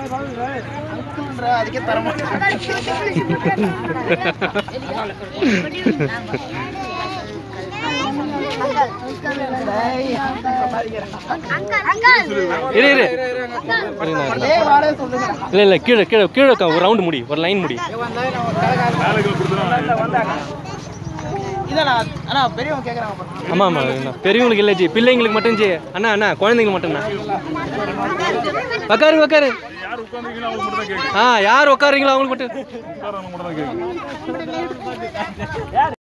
அதுக்கே தர இரு இரு இல்லை இல்லை கீழே கீழே கீழே உட்காரு. ஒரு ரவுண்டு முடி ஒரு லைன் முடி இல்லண்ணா அண்ணா பெரியவங்க கேட்குறாங்க பாருங்க. ஆமாம் ஆமாம் பெரியவங்களுக்கு இல்லை ஜி பிள்ளைங்களுக்கு மட்டும் ஜி அண்ணா அண்ணா குழந்தைங்களுக்கு மட்டும்ண்ணா உக்காருங்க உக்காரு யார் உட்காந்துருக்கீங்களோ அவங்க மட்டும் தான் கேட்குது ஆ யார் உட்காருங்களோ அவங்களுக்கு மட்டும் உட்காரவங்க மட்டும் தான் கேட்குது